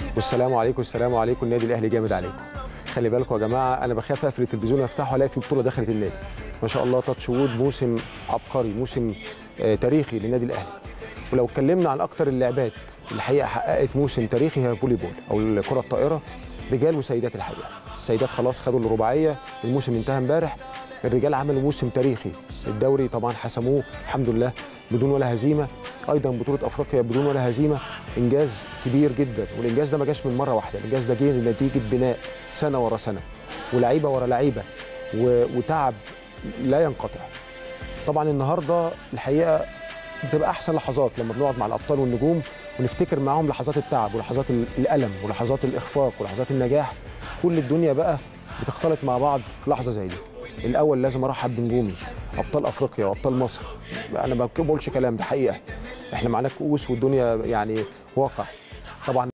والسلام عليكم السلام عليكم النادي الاهلي جامد عليكم خلي بالكم يا جماعه انا بخاف اقفل التلفزيون وافتحه الاقي في بطوله دخلت النادي ما شاء الله تاتش وود موسم عبقري موسم آه تاريخي للنادي الاهلي ولو اتكلمنا عن اكتر اللعبات اللي الحقيقه حققت موسم تاريخي هي فولي بول او الكره الطائره رجال وسيدات الحقيقه السيدات خلاص خدوا الرباعيه الموسم انتهى امبارح الرجال عملوا موسم تاريخي الدوري طبعا حسموه الحمد لله بدون ولا هزيمه ايضا بطوله افريقيا بدون ولا هزيمه انجاز كبير جدا والانجاز ده ما جاش من مره واحده الانجاز ده جه نتيجه بناء سنه ورا سنه ولعيبه ورا لعيبه و- وتعب لا ينقطع طبعا النهارده الحقيقه بتبقى احسن لحظات لما بنقعد مع الابطال والنجوم ونفتكر معاهم لحظات التعب ولحظات ال- الالم ولحظات الاخفاق ولحظات النجاح كل الدنيا بقى بتختلط مع بعض في لحظه زي دي الاول لازم ارحب بنجومي ابطال افريقيا وابطال مصر انا ما بقولش كلام ده حقيقه احنا معانا كؤوس والدنيا يعني واقع طبعا